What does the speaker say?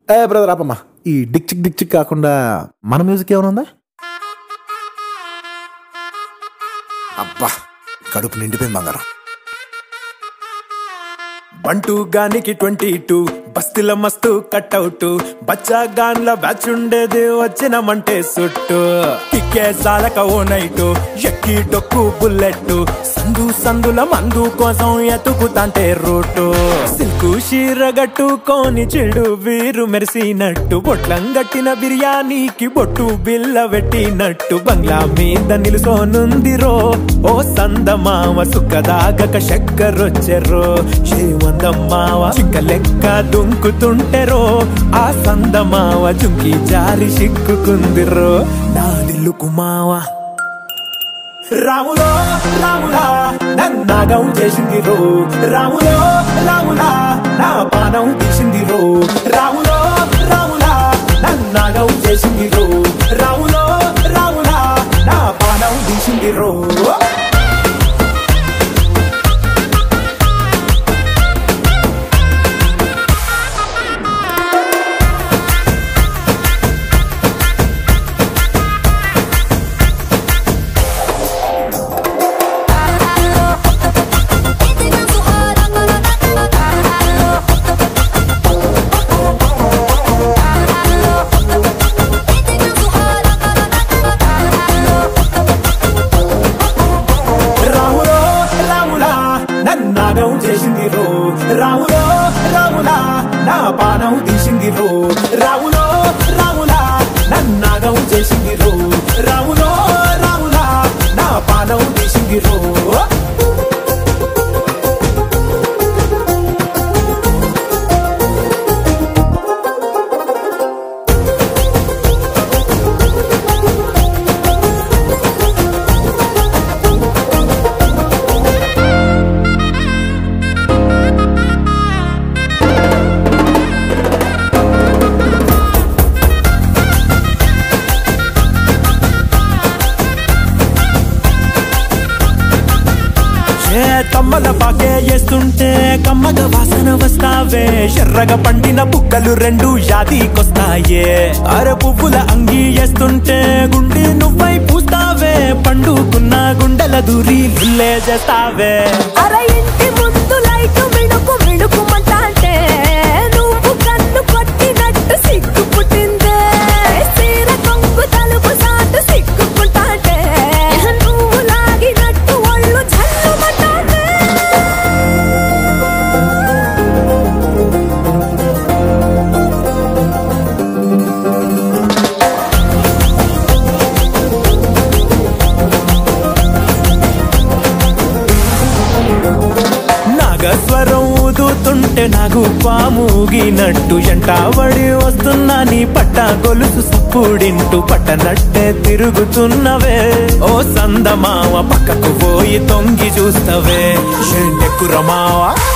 ఏ brother ఆపమ్మా ఈ Dick చిక్ Dick చిక్ కాకుండా మన మ్యూజిక్ ఏమైనా ఉందా అబ్బా కడుపు నిండిపోయింది బంగారం బంటూ గానికి ట్వంటీ టూ బస్తీల మస్తు కట్అవుట్ బచ్చా గాన్ల బ్యాచ్ ఉండేది వచ్చినమంటే సుట్టు కిక్కే సాలక ఓ నైటు ఎక్కి డొక్కు బుల్లెట్ సందు సందుల మందు కోసం ఎతుకుతాంటే రూటు సిల్కు షీర గట్టుకొని చెడు వీరు మెరిసినట్టు బొట్లం గట్టిన బిర్యానీకి బొట్టు బిల్ల పెట్టినట్టు బంగ్లా మీద నిలుసోనుందిరో ఓ సందమామ సుఖదాగక చక్కరొచ్చెరో శ్రీమందమ్మావ చింక లెక్క దుంకుతుంటెరో ఆ సందమావ చుంకి జారి సిక్కుకుందిరో నా దిల్లుకు మావా రాములో రాములా నన్నాగం చేసింది రో రాములో రాములా నా పానం తీసింది రో రాములో రాములా నన్నాగం చేసింది రో రాములో రాములా నా పానం తీసింది రో రాములో రాములా నన్నాగం చేసింది రో రాములో రాములా నా పానం తీసింది రో రాములో రాములా నన్నాగం చేసింది రో రాములో రాములా నా పానం తీసింది రో ఏ తమ్మల పాకే వేస్తుంటే కమ్మగ వాసన వస్తావే ఎర్రగా పండిన బుక్కలు రెండు యాదికొస్తాయే అర పువ్వుల అంగి వేస్తుంటే గుండె నువ్వై పూస్తావే పండుకున్న గుండెల దూరి లుల్లే చేస్తావే అర ఇంటి ముందు లైట్ మిణుకు మిణుకుమంటాంటే నువ్వు కన్ను కొట్టినట్టు సిగ్గు పుట్టిందే సీర కొంగు తలుపు సాటు సిగ్గుకుంటాంటే నువ్వు లాగినట్టు ఒళ్ళు జల్లుమంటాంటే నాగస్వరం ఊదుతుంటే నాకు పాముగినట్టు ఎంటావడి వస్తున్నా నీ పట్ట గొలుసు సప్పుడింటూ పట్టనట్టే తిరుగుతున్నవే ఓ సందమావ పక్కకు పోయి తొంగి చూస్తవే షెండెక్కురమావా